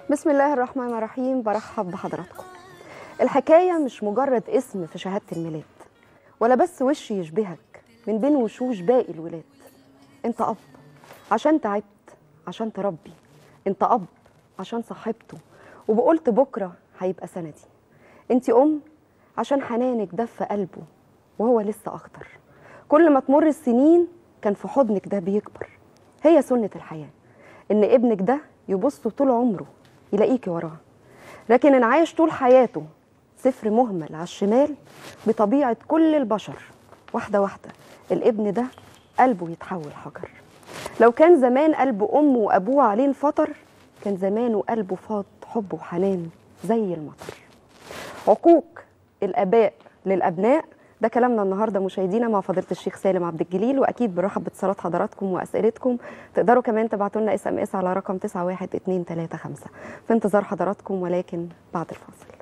بسم الله الرحمن الرحيم برحب بحضراتكم الحكاية مش مجرد اسم في شهادة الميلاد ولا بس وش يشبهك من بين وشوش باقي الولاد انت أب عشان تعبت عشان تربي انت أب عشان صاحبته وبقولت بكرة هيبقى سندي انت أم عشان حنانك دف قلبه وهو لسه أخضر كل ما تمر السنين كان في حضنك ده بيكبر هي سنة الحياة إن ابنك ده يبص طول عمره يلاقيكي وراه لكن إن عايش طول حياته صفر مهمل على الشمال بطبيعة كل البشر واحدة واحدة الابن ده قلبه يتحول حجر لو كان زمان قلب أمه وأبوه عليه انفطر كان زمانه قلبه فاض حب وحنان زي المطر عقوق الآباء للأبناء ده كلامنا النهارده مشاهدينا مع فضيله الشيخ سالم عبد الجليل واكيد بنرحب باتصالات حضراتكم واسئلتكم تقدروا كمان تبعتوا لنا اس ام اس على رقم 91235 في انتظار حضراتكم ولكن بعد الفاصل